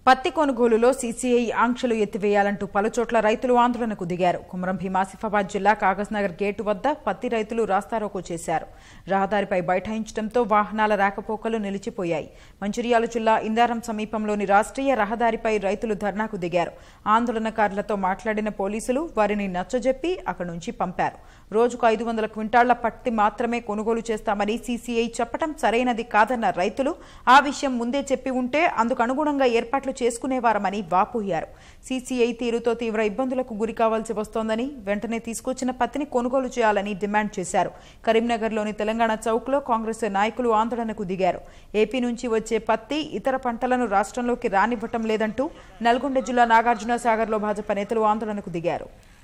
పత్తి కొనుగోలులో సీసీఐ ఆంక్షలు ఎత్తివేయాలంటూ పలుచోట్ల రైతులు ఆందోళనకు దిగారు కుమరం భీం ఆసిఫాబాద్ జిల్లా కాగజ్నగర్ గేటు వద్ద పత్తి రైతులు రాస్తారోకో చేశారు రహదారిపై బైఠాయించడంతో వాహనాల రాకపోకలు నిలిచిపోయాయి మంచిర్యాల జిల్లా ఇందారం సమీపంలోని రాష్ట్రీయ రహదారిపై రైతులు ధర్నాకు దిగారు ఆందోళనకారులతో మాట్లాడిన పోలీసులు వారిని నచ్చజెప్పి అక్కడి నుంచి పంపారు రోజుకు ఐదు వందల క్వింటాళ్ల పత్తి మాత్రమే కొనుగోలు చేస్తామని సీసీఐ చెప్పడం సరైనది కాదన్న రైతులు ఆ విషయం ముందే చెప్పి ఉంటే అందుకు అనుగుణంగా ఏర్పాట్లు చేసుకునేవారమని వాపోయారు సీసీఐ తీరుతో తీవ్ర ఇబ్బందులకు గురి కావాల్సి వస్తోందని వెంటనే తీసుకొచ్చిన పత్తిని కొనుగోలు చేయాలని డిమాండ్ చేశారు కరీంనగర్లోని తెలంగాణ చౌక్లో కాంగ్రెస్ నాయకులు ఆందోళనకు దిగారు ఏపీ నుంచి వచ్చే పత్తి ఇతర పంటలను రాష్ట్రంలోకి రానివ్వటం లేదంటూ నల్గొండ జిల్లా నాగార్జున సాగర్లో భాజపా నేతలు ఆందోళనకు దిగారు